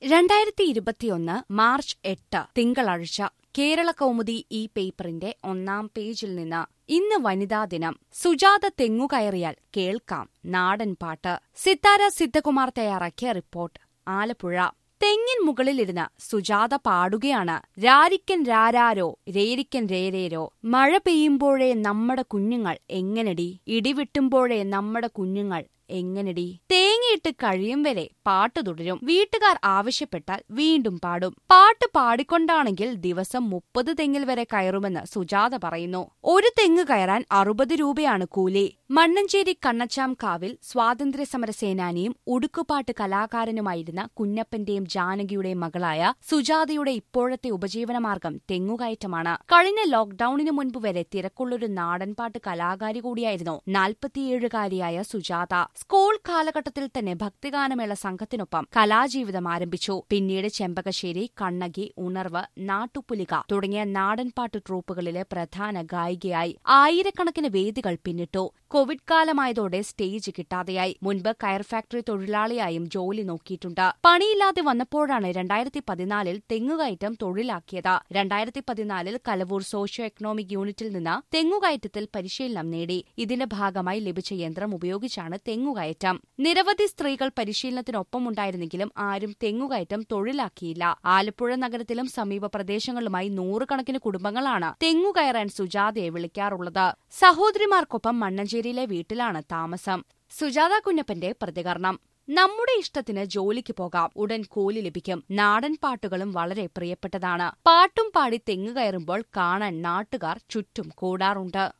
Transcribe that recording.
രണ്ടായിരത്തി ഇരുപത്തിയൊന്ന് മാർച്ച് എട്ട് തിങ്കളാഴ്ച കേരള കൗമുദി ഈ പേപ്പറിന്റെ ഒന്നാം പേജിൽ നിന്ന് ഇന്ന് വനിതാ ദിനം സുജാത തെങ്ങുകയറിയാൽ കേൾക്കാം നാടൻ പാട്ട് സിത്താര സിദ്ധകുമാർ തയ്യാറാക്കിയ റിപ്പോർട്ട് ആലപ്പുഴ തെങ്ങിൻ മുകളിലിരുന്ന് സുജാത പാടുകയാണ് രാരിക്കൻ രാരാരോ രേരിക്കൻ രേരേരോ മഴ പെയ്യുമ്പോഴേ നമ്മുടെ കുഞ്ഞുങ്ങൾ എങ്ങനെടി ഇടിവിട്ടുമ്പോഴേ നമ്മുടെ കുഞ്ഞുങ്ങൾ എങ്ങനെടി തേങ്ങയിട്ട് കഴിയും വരെ പാട്ട് തുടരും വീട്ടുകാർ ആവശ്യപ്പെട്ടാൽ വീണ്ടും പാടും പാട്ട് പാടിക്കൊണ്ടാണെങ്കിൽ ദിവസം മുപ്പത് തെങ്ങിൽ വരെ കയറുമെന്ന് സുജാത പറയുന്നു ഒരു തെങ്ങ് കയറാൻ അറുപത് രൂപയാണ് കൂലി മണ്ണഞ്ചേരി കണ്ണച്ചാം കാവിൽ സ്വാതന്ത്ര്യ സമര സേനാനിയും ഉടുക്കുപാട്ട് കലാകാരനുമായിരുന്ന കുഞ്ഞപ്പന്റെയും ജാനകിയുടെയും മകളായ സുജാതയുടെ ഇപ്പോഴത്തെ ഉപജീവനമാർഗം തെങ്ങുകയറ്റമാണ് കഴിഞ്ഞ ലോക്ഡൌണിന് മുൻപ് വരെ തിരക്കുള്ളൊരു നാടൻപാട്ട് കലാകാരി കൂടിയായിരുന്നു നാൽപ്പത്തിയേഴുകാരിയായ സുജാത സ്കൂൾ കാലഘട്ടത്തിൽ തന്നെ ഭക്തിഗാനമേള സംഘത്തിനൊപ്പം കലാജീവിതം ആരംഭിച്ചു പിന്നീട് ചെമ്പകശ്ശേരി കണ്ണകി ഉണർവ് നാട്ടുപുലിക തുടങ്ങിയ നാടൻപാട്ട് ട്രൂപ്പുകളിലെ പ്രധാന ഗായികയായി ആയിരക്കണക്കിന് വേദികൾ പിന്നിട്ടു കോവിഡ് കാലമായതോടെ സ്റ്റേജ് കിട്ടാതെയായി മുൻപ് കയർ ഫാക്ടറി തൊഴിലാളിയായും ജോലി നോക്കിയിട്ടുണ്ട് പണിയില്ലാതെ വന്നപ്പോഴാണ് രണ്ടായിരത്തി പതിനാലിൽ തെങ്ങുകയറ്റം തൊഴിലാക്കിയത് രണ്ടായിരത്തി പതിനാലിൽ കലവൂർ സോഷ്യോ എക്കണോമിക് യൂണിറ്റിൽ നിന്ന് തെങ്ങുകയറ്റത്തിൽ പരിശീലനം നേടി ഇതിന്റെ ഭാഗമായി ലഭിച്ച യന്ത്രം ഉപയോഗിച്ചാണ് തെങ്ങുകയറ്റം നിരവധി സ്ത്രീകൾ പരിശീലനത്തിനൊപ്പമുണ്ടായിരുന്നെങ്കിലും ആരും തെങ്ങുകയറ്റം തൊഴിലാക്കിയില്ല ആലപ്പുഴ നഗരത്തിലും സമീപ പ്രദേശങ്ങളിലുമായി നൂറുകണക്കിന് കുടുംബങ്ങളാണ് തെങ്ങുകയറാൻ സുജാതയെ വിളിക്കാറുള്ളത് സഹോദരിമാർക്കൊപ്പം മണ്ണഞ്ചേരിയിലെ വീട്ടിലാണ് താമസം സുജാത കുഞ്ഞപ്പന്റെ പ്രതികരണം നമ്മുടെ ഇഷ്ടത്തിന് ജോലിക്ക് പോകാം ഉടൻ കൂലി ലഭിക്കും നാടൻ പാട്ടുകളും വളരെ പ്രിയപ്പെട്ടതാണ് പാട്ടും പാടി തെങ്ങ് കയറുമ്പോൾ കാണാൻ നാട്ടുകാർ ചുറ്റും കൂടാറുണ്ട്